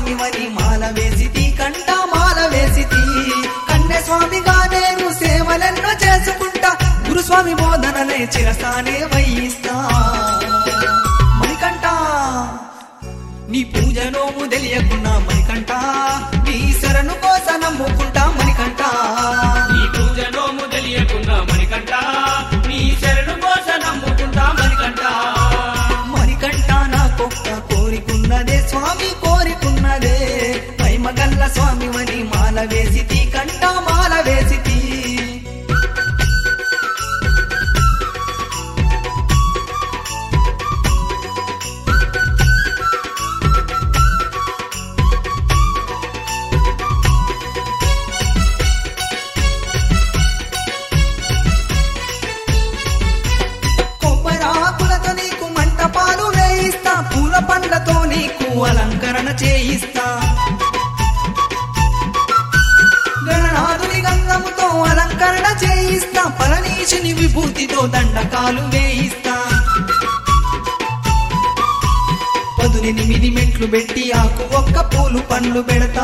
స్వామి వని మాల వేసితి కంట మాల వేసితి కన్య స్వామిగా నేను సేవలెన్నో చేసుకుంటా గురుస్వామి బోధనలే చిరసానే వహిస్తా మణికంఠ నీ పూజ నోము తెలియకున్నా మణికంఠ నీ శరణు కోస నమ్ముకుంటా మణికంఠ నీ పూజ నోము తెలియకున్నా మణికంఠ నీ శరణు కోస నమ్ముకుంటా మణికంఠ మణికంఠ నాకొక్క కోరికున్నదే స్వామి కోరికున్నదే మహిమగల్ల స్వామి వని మాల వేసితి కంట మాల వేసితి కొబ్బరాకులతో నీకు మంటపాలు వేయిస్తా పూల పండ్లతో నీకు అలంకరణ చేయిస్తా గణనాథుని గంధముతో అలంకరణ చేయిస్తా పరనీశుని విభూతితో దండకాలు వేయిస్తా పదునెనిమిది మెట్లు పెట్టి ఆకు ఒక్క పూలు పండ్లు పెడతా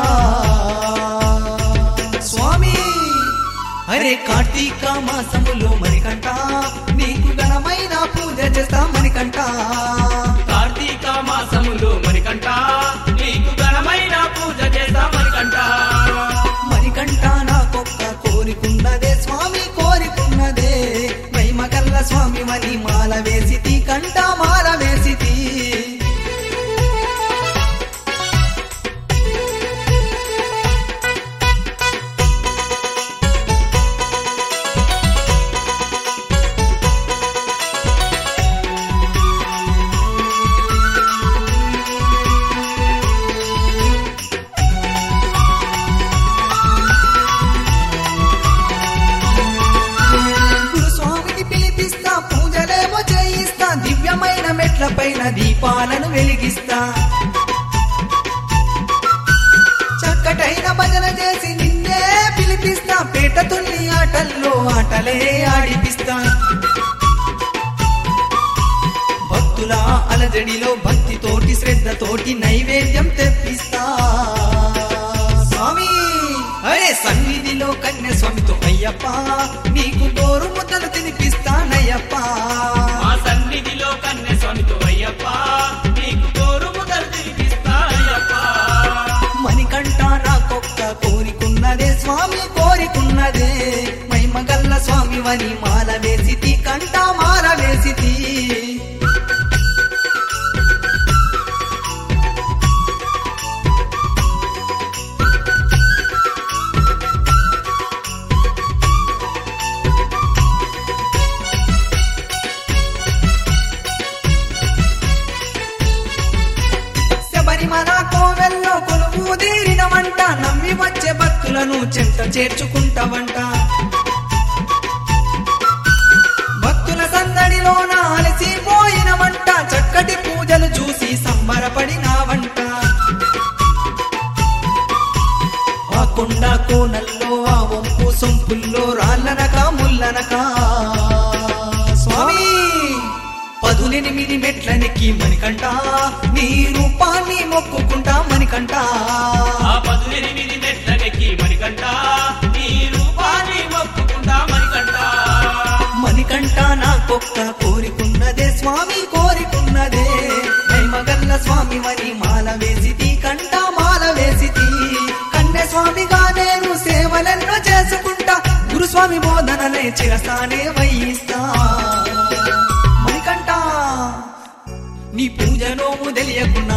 స్వామి అరే కార్తీక మాసములో మణికంట నీకు ఘనమైన పూజ చేస్తా మణికంట కార్తీక మాసములో మణికంఠ నీకు ఘనమైన పూజ చేస్తా మణికంఠ మణికంట నాకొక్క కోరికున్నదే స్వామి కోరికున్నదే మహిమగల్ల స్వామి మని మాల వేసితి కంట మాల వేసితి గురుస్వామిని పిలిపిస్తా పూజలేమో చేయిస్తా దివ్యమైన మెట్ల పైన దీపాలను వెలిగిస్తా చక్కటైన భజన చేసి నిన్నే పిలిపిస్తా పేట తుల్లి ఆటల్లో ఆటలే ఆడిపిస్తా భక్తుల అలజడిలో భక్తితోటి శ్రద్ధతోటి నైవేద్యం తెప్పిస్తా స్వామి అరే సన్నిధిలో కన్య స్వామితో అయ్యప్ప నీకు గోరు ముద్దలు తినిపిస్తానయ్యప్ప మా సన్నిధిలో కన్య స్వామితో అయ్యప్ప నీకు కోరు ముదలు తినిపిస్తా అయ్యప్ప మణికంఠ నాకొక్క కోరికున్నదే స్వామి కోరికున్నదే మహిమగల్ల స్వామి వని మాల వేసితి కంట మాల వేసితి శబరిమల కోవెల్లో కొలువు తీరినవంట నమ్మి వచ్చే భక్తులను చెంత చేర్చుకుంటావంట భక్తుల సందడిలోన అలసిపోయినవంట చక్కటి పూజలు చూసి సంబరపడినావంట ఆ కొండ కోనల్లో ఆ వంపు సొంపుల్లో రాళ్ళనక ముల్లనక స్వామి పదునెనిమిది మెట్లనికి మణికంట నీ రూపాన్ని మొక్కుకుంటా మణికంట ఆ పదునెనిమిది మెట్లకి మణికంఠ నీ రూపాన్ని మొక్కుకుంటా మణికంఠ మణికంట నాకొక్క కోరికున్నదే స్వామి కోరికున్నదే మగల్ల స్వామి మరి మాల వేసితి కంట మాల వేసితి కన్య స్వామిగా నేను సేవలెన్నో చేసుకుంటా గురుస్వామి బోధనలే చిరసానే వహిస్తా మణికంట నీ పూజ నోము తెలియకున్నా